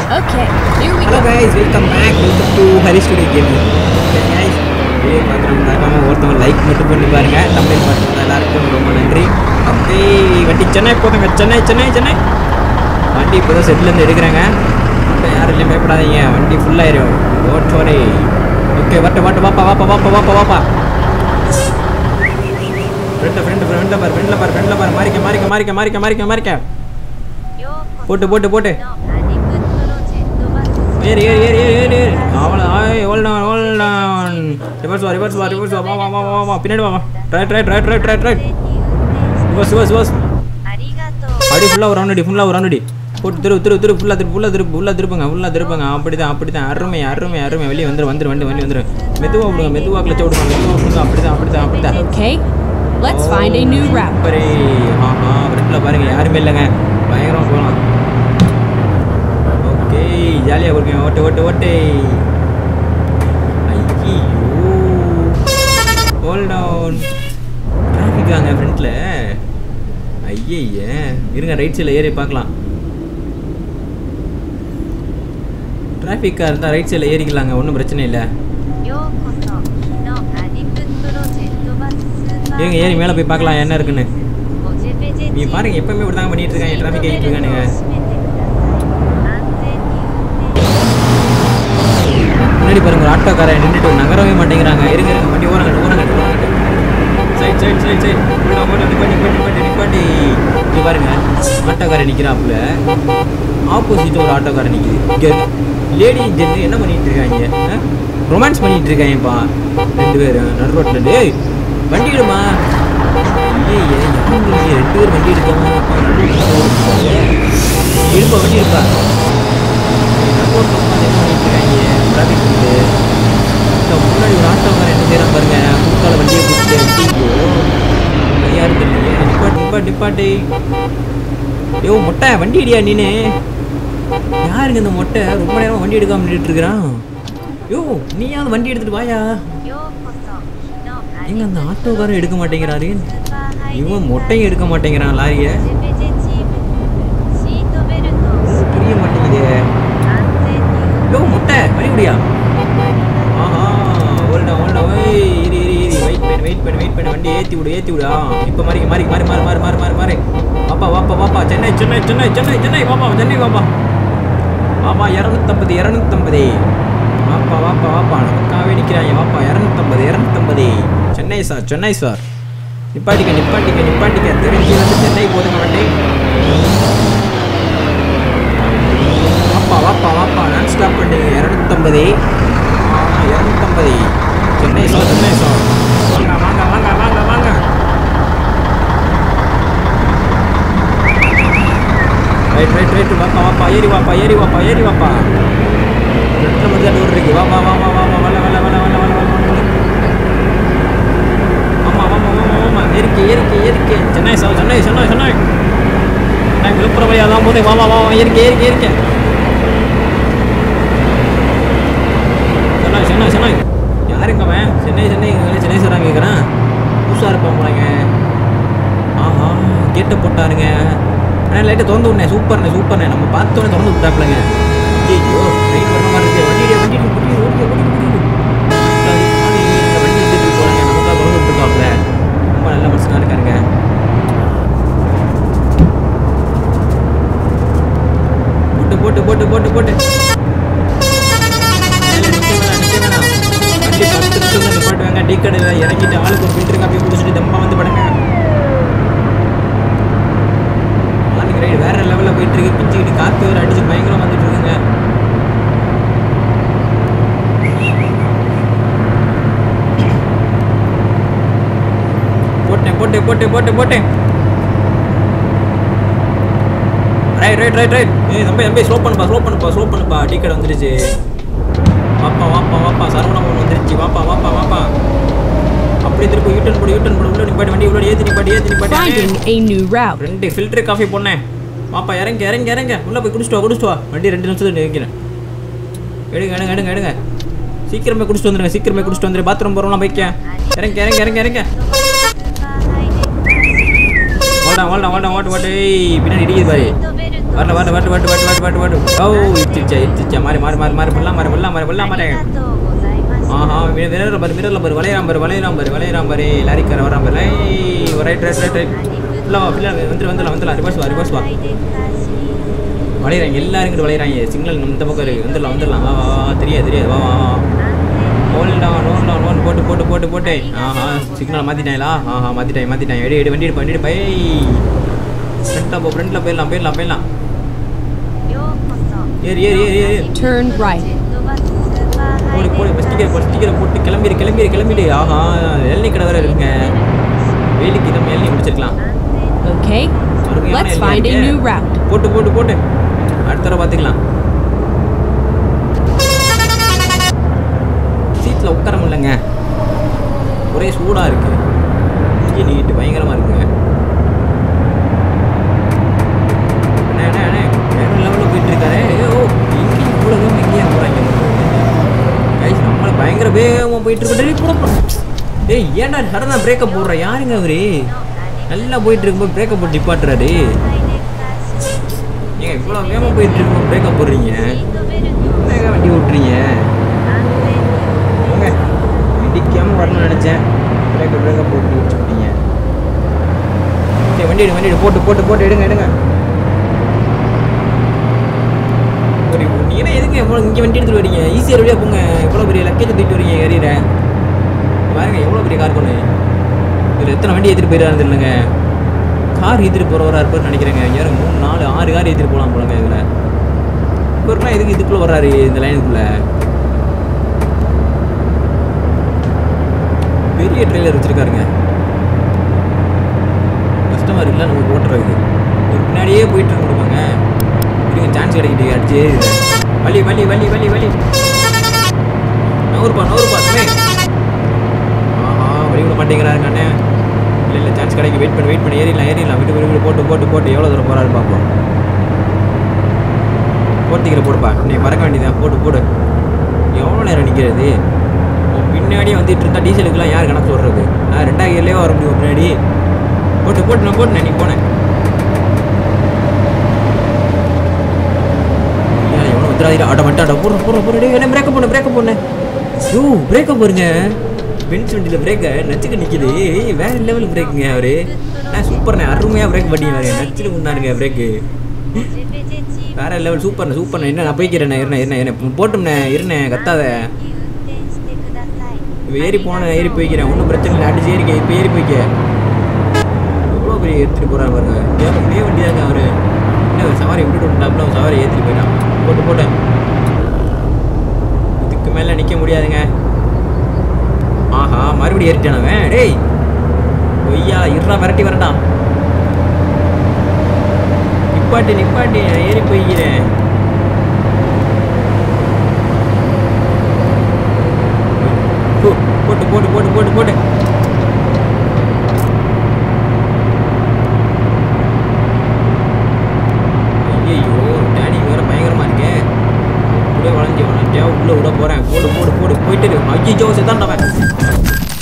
Okay, here we hello go. Guys welcome back welcome to Hari studio gaming guys video பார்க்குறவங்க மறக்காம ஒருத்தவங்க like மட்டும் பண்ணி பாருங்க தமிழ் பார்க்குற எல்லாருக்கும் ரொம்ப நன்றி அப்படியே வண்டி சென்னை போதுங்க சென்னை சென்னை சென்னை வண்டி இப்போ தான் செட்டிலேருந்து எடுக்கிறாங்க இப்போ யாரும் இல்லையும் பயப்படாதீங்க வண்டி ஃபுல்லாயிரும் ஓட்டோரே ஓகே வட்ட வட்ட வாப்பா வாப்பா வாப்பா வாப்பா வாப்பா ஃப்ரெண்டு ஃப்ரெண்டு ஃப்ரெண்டில் பாரு ஃப்ரெண்டில் பாரு ஃப்ரெண்டில் பாரு மாறிக்க மாறிக்க மாறிக்க மாறிக்க மாறிக்க மாறிக்க போட்டு போட்டு போட்டு ஏறு ஏறு ஏறு ஏறு ஏறு ஏறு அவ்வளோ ஆய் hold down hold down reverse வா ரிவர்ஸ் வா ரிவர்ஸ் வா வா வா வா வா வா பின்னாடி வா வா right right right right right right reverse reverse reverse அடி ஃபுல்லாக ஒரு ரவுண்ட் அடி ஃபுல்லாக ஒரு ரவுண்ட் அடி போட்டு திரு திரு திரு ஃபுல்லாக திரு ஃபுல்லாக திருப்பு ஃபுல்லாக திருப்புங்க ஃபுல்லாக திருப்புங்க அப்படி தான் அப்படி தான் அருமை அருமை அருமை வெளியே வந்துரு வந்துரு வண்டி வண்டி வந்துரு மெதுவாக விடுங்க மெதுவாக கிளச்ச விடுங்க மெதுவாக விடுங்க அப்படி தான் அப்படி தான் அப்படி தான் Okay, let's find a new route. சூப்பரே ஆஹா ஃப்ரெண்டில் பாருங்க யாருமே இல்லைங்க பயங்கரமாக போகலாம் ஓகே ஜாலியாக கொடுங்க ஓட்டு ஓட்டு ஓட்டு ஐயோ ஹோல்ட் டவுன் டிராஃபிக் வாங்க ஃப்ரண்ட்டில் ஐயய்ய இருங்க ரைட் சைடில் ஏறி பார்க்கலாம் டிராஃபிக்காக இருந்தால் ரைட் சைடில் ஏறிக்கலாங்க ஒன்றும் பிரச்சனை இல்லை ஏங்க ஏறி மேலே போய் பார்க்கலாம் என்ன இருக்குன்னு நீ பாருங்க எப்பவுமே இப்படி தாங்க பண்ணிட்டு இருக்காங்க டிராஃபிக் ஆகிட்டு இருக்கானுங்க முன்னாடி பாருங்க ஒரு ஆட்டோக்காரன் நின்றுட்டு நகரவே மாட்டேங்கிறாங்க இருங்க இருங்க வண்டி ஓரங்கட்டு ஓரங்கட்டு ஓரங்கட்டு சைட் சைட் சைட் சைட் உள்ள உள்ள நிப்பாட்டி நிப்பாட்டி நிப்பாட்டி நிப்பாட்டி இங்க பாருங்க ஆட்டோக்காரன் நிற்கிறாப்புல ஆப்போசிட் ஒரு ஆட்டோக்காரன் நிற்கிது இங்கே லேடி ஜென்னு என்ன பண்ணிட்டு இருக்காங்க ரொமான்ஸ் பண்ணிட்டு இருக்காங்கப்பா ரெண்டு பேரும் நடு ரோட்டில் டேய் வண்டி எடுமா ஐயே யாரும் இல்லையே ரெண்டு பேர் வண்டி எடுக்காம இருப்பா வண்டி இருப்பா நடுரோட்டில் உட்காந்து என்ன பண்ணிட்டு இருக்காங்க டிராஃபிக் இருக்கு இந்த முன்னாடி ஒரு ஆட்டோக்காரன் என்ன செய்யறான் பாருங்க முக்கால வண்டியை பிடிச்சிட்டு ஐயோ யாரு தெரியலையே நிப்பாட்டு நிப்பாட்டு நிப்பாட்டு யோ மொட்டை வண்டி இடியா நீனு யாருங்க இந்த மொட்டை ரொம்ப நேரம் வண்டி எடுக்காம நின்றுட்டு இருக்கிறான் யோ நீயாவது வண்டி எடுத்துட்டு வாயா எங்க அந்த ஆட்டோக்காரன் எடுக்க மாட்டேங்கிறாரு இவன் மொட்டையும் எடுக்க மாட்டேங்கிறான் லாரியை புரிய மாட்டேங்குதே யோ முட்டை வழி முடியா ஆஹா ஓல்டா ஓல்டா ஓய் இரு இரு இரு வெயிட் பண்ணு வெயிட் பண்ணு வெயிட் பண்ணு வண்டி ஏற்றி விடு ஏற்றி விடு ஆ இப்போ மாறி மாறி மாறி மாறி மாறி மாறி மாறி மாறி வாப்பா வாப்பா வாப்பா சென்னை சென்னை சென்னை சென்னை சென்னை வாப்பா சென்னை வாப்பா வாப்பா இரநூத்தம்பது இரநூத்தம்பது வாப்பா வாப்பா வாப்பா நமக்காகவே நிற்கிறாங்க வாப்பா இரநூத்தம்பது இரநூத்தம்பது சென்னை சார் சென்னை சார் நிப்பாட்டிக்க நிப்பாட்டிக்க நிப்பாட்டிக்க தெரிஞ்சு வந்து சென்னை போதுங்க வண்டி வாப்பா வாப்பா வாப்பா நான் ஸ்டாப் பண்ணி இரநூத்தம்பது இரநூத்தம்பது சென்னை சார் சென்னை சார் வாங்க வாங்க வாங்க வாங்க வாங்க ரைட் ரைட் ரைட் வாப்பா வாப்பா ஏறி வாப்பா ஏறி வாப்பா ஏறி வாப்பா ரெண்டு மணி தான் இருக்கு வா வா வா வா வா வா வல வல வல வல வல வல வல ஆமா ஆமா ஆமா ஆமா ஏறிக்க ஏறிக்க ஏறிக்க சென்னை சார் சென்னை சென்னை சென்னை நான் விழுப்புரம் வழியாக தான் போதே வா வா வா வா, ஏறிக்க ஏறிக்க ஏறிக்க சென்னை சென்னை சென்னை யாருங்க அவன் சென்னை சென்னை இவங்க சென்னை சார் கேட்குறேன் புதுசாக இருப்பான் போலங்க ஆஹா கேட்டை போட்டாருங்க ஆனால் லைட்டை திறந்து விடனே சூப்பர்ண்ணே சூப்பர்ண்ணே நம்ம பார்த்தோன்னே திறந்து விட்டாப்லங்க ஐயோ ட்ரெயின் வர மாதிரி இருக்கு வண்டி வண்டி வண்டி ஓடி ஓடி ஓடி வண்டி எடுத்துட்டு போகிறாங்க நமக்காக திறந்து விட்டுருக்காப்ல ரொம்ப நல்ல மனுஷனாக இருக்காருங்க போட்டு போட்டு போட்டு போட்டு போட்டு மேலே நிக்க வேணாம், நிக்க வேணாம். வண்டி பத்து நிமிஷம் தான் நிப்பாட்டுவாங்க டீ கடையில் இறங்கிட்டு ஆளுக்கு ஒரு ஃபில்டர் காப்பி குடிச்சிட்டு தம்மா வந்து படுங்க மார்னிங் ரைடு வேற லெவலில் போயிட்டு இருக்கு பிச்சுக்கிட்டு காற்று வேறு அடிச்சு பயங்கரம் வந்துட்டு இருக்குங்க போட்டேன் போட்டேன் போட்டேன் போட்டேன் போட்டேன் ரைட் ரைட் ரைட் ரைட் ஏய் தம்பி தம்பி ஸ்லோ பண்ணுப்பா ஸ்லோ பண்ணுப்பா ஸ்லோ பண்ணுப்பா டீ கடை வந்துருச்சு வாப்பா வாப்பா வாப்பா சரவணபவன் வந்துருச்சு வாப்பா வாப்பா வாப்பா அப்படியே திருப்பி யூட்டன் போடு யூட்டன் போடு உள்ள நிப்பாட்டி வண்டி உள்ள ஏற்றி நிப்பாட்டி ஏற்றி நிப்பாட்டி Finding a new route. ரெண்டு ஃபில்டர் காஃபி போனேன் வாப்பா இறங்க இறங்க இறங்க உள்ள போய் குடிச்சிட்டு வா குடிச்சிட்டு வா வண்டி ரெண்டு நிமிஷத்துல நிற்கிறேன் எடுங்க எடுங்க எடுங்க எடுங்க சீக்கிரமே குடிச்சிட்டு வந்துருங்க சீக்கிரமே குடிச்சிட்டு வந்துரு பாத்ரூம் போகிறோம்லாம் பைக்க இறங்க இறங்க இறங்க இறங்க ஓடா ஓடா ஓடா ஓட்டு ஓட்டு ஏய், பின்னாடி இடிக்குது பாரு வரல வரல வரல வரல வரல வரல வரல வரல ஓ இடிச்சிச்சா இடிச்சிச்சா மாறி மாறி மாறி மாறி பண்ணலாம் மாறி பண்ணலாம் மாறி பண்ணலாம் மாறி ஆஹா விரல பாரு விரல பாரு வளையறாம் பாரு வளையறாம் பாரு வளையறாம் பாரு லாரிக்கார வரான் பாரு ஐய் ரைட் ரைட் ரைட் ரைட் இல்லை வா பிள்ளை வந்துரு வந்துடலாம் வந்துடலாம் ரிவர்ஸ் வா ரிவர்ஸ் வா வளையறாங்க எல்லாரும் இங்கிட்டு வளையறாங்க சிக்னல் நம்ம இந்த பக்கம் இருக்கு வந்துடலாம் வந்துடலாம் வா வா வா தெரியாது தெரியாது வா வா வா hold down hold down hold போட்டு போட்டு போட்டு போட்டு ஆஹா சிக்னல் மாற்றிட்டாங்களா ஆஹா மாற்றிட்டாங்க மாற்றிட்டாங்க எடு எடு வண்டி எடுப்பா வண்டி எடுப்பா ஏய் ஃப்ரண்ட்டில் போ ஃப்ரண்ட்டில் போயிடலாம் போயிடலாம் போயிடலாம் ஏறி ஏறி ஏறி ஏறி Turn right. போடு போடு இப்போ ஸ்டிக்கர் போட்டு ஸ்டிக்கரை போட்டு கிளம்பிடு கிளம்பிடு கிளம்பிடு ஆஹா எல்னி கடை வேறு இருக்குங்க வேலிக்கு நம்ம எல்னி முடிச்சிருக்கலாம் Okay. அருமையான Let's எல்னி find a இருக்கு. new route. போட்டு போட்டு போட்டு அடுத்த தடவை பார்த்துக்கலாம் சீட்டில் உட்கார முடியலங்க ஒரே சூடாக இருக்கு இங்கே நீட்டு பயங்கரமாக இருக்குங்க அண்ணே, அண்ணே, அண்ணே, வேற லெவலில் போயிட்டு இருக்காரு ஓ இங்கேயும் இவ்வளோ வேகமாக எங்கேயா போகிறாங்க கைஸ் நம்மள பயங்கர வேகமாக போயிட்டு இருக்காரு கூட ஏய் ஏன்டா சடனாக பிரேக்கப் போடுற யாருங்க அவரு நல்லா போயிட்டு இருக்கும்போது பிரேக்கப் போட்டு நிப்பாட்டுறாரு ஏங்க இவ்வளோ வேகமாக போயிட்டு இருக்கும்போது பிரேக்கப் போடுறீங்க வேக வண்டி ஓட்டுறீங்க போங்க இடிக்காமல் வரணும்னு நினச்சேன் பிரேக்கப் பிரேக்கப் போட்டு வச்சு விட்டீங்க சரி வண்டி எடு வண்டி எடு போட்டு போட்டு போட்டு எடுங்க எடுங்க ஒரு நீ என்ன எதுக்கு எவ்வளோ இங்கே வண்டி எடுத்துட்டு வரீங்க ஈஸியாக வழியாக போங்க எவ்வளோ பெரிய லக்கேஜ் தூக்கிட்டு வரீங்க ஏறிட பாருங்க எவ்வளோ பெரிய கார் கொண்டு இதில் எத்தனை வண்டி ஏற்றிட்டு போயிடாரு இல்லைங்க கார் ஏற்றிட்டு போகிறவரா இருப்பார்னு நினைக்கிறேங்க யாரும் மூணு நாலு ஆறு கார் ஏற்றிட்டு போகலாம் போலங்க இதில் இவருனா எதுக்கு இதுக்குள்ளே வர்றாரு இந்த லைனுக்குள்ளே பெரிய ட்ரெய்லர் வச்சுருக்காருங்க கஸ்டமர் இல்லை நமக்கு ஓட்டுறதுக்கு ஒரு பின்னாடியே போயிட்டு இருக்க முடியுமாங்க இருங்க சான்ஸ் கிடைக்கிட்டு அடிச்சு வலி வலி வலி வலி வலி நூறுபா நூறுபா தம்பி ஆஹா வழி விட மாட்டேங்கிறாருங்க அண்ணே இல்லை இல்லை சான்ஸ் கிடைக்கு வெயிட் பண்ணி வெயிட் பண்ணி ஏறிடலாம் ஏறிடலாம் விட்டு விட்டு போட்டு போட்டு போட்டு எவ்வளோ தூரம் போகிறாரு பார்ப்போம் போட்டிக்கிற போடுப்பா நீ பறக்க வேண்டியதான் போட்டு போடு எவ்வளோ நேரம் நிற்கிறது உன் பின்னாடியே வந்துட்டு இருந்தா டீசலுக்குலாம் யார் கணக்கு சொல்கிறது நான் ரெண்டாயிரம் கியர்லேயே வர முடியும் பின்னாடி போட்டு போட்டு நான் போட்டு நீ போனேன் ஏன் எவனும் வந்துடாதீங்க ஆட மட்டும் ஆட போடுற போடுற போடுற டேய் என்ன பிரேக்கப் பண்ணு பிரேக்கப் பண்ணு யோ பிரேக்கப் பாருங்க பென்ஸ் வண்டியில் பிரேக்கை நச்சுக்கு நிற்கிது ஏய் வேற லெவல் பிரேக்குங்க அவரு நான் சூப்பர்ண்ணே அருமையாக பிரேக் பண்ணி வாரு நச்சுட்டு முன்னாருங்க பிரேக்கு வேற லெவல் சூப்பர்ண்ணே சூப்பர்ண்ணே என்ன நான் போய்க்கிறேண்ணே இருண்ணே இருண்ணே என்ன போட்டோம்ண்ணே இருண்ணே கத்தாத இப்போ ஏறி போனேன் ஏறி போய்க்கிறேன் ஒன்றும் பிரச்சனை இல்லை அடிச்சு ஏறிக்க இப்போ ஏறி போய்க்க எவ்வளோ பெரிய எடுத்துகிட்டு போகிறாரு பாருங்க ஏற முடிய வண்டியாங்க அவரு என்ன ஒரு சவாரி விட்டுட்டு விட்டாப்புல அவன் சவாரி ஏற்றிட்டு போயிட்டான் போட்டு போட்டேன் இதுக்கு மேலே நிற்க முடியாதுங்க ஆஹா மறுபடியும் ஏறிட்டானவன் டேய் பொய்யா இருறா மிரட்டி வரட்டான் நிப்பாட்டி நிப்பாட்டி நான் ஏறி போய்க்கிறேன் போ, போட்டு போட்டு போட்டு போட்டு போட்டு ஐயோ டேடி வேற பயங்கரமா இருக்கே அப்படியே வளைஞ்சி வளைஞ்சியா உள்ள விட போறேன் போடு போடு போடு போயிட்டு இரு. ஐயோ செத்தாண்டவன்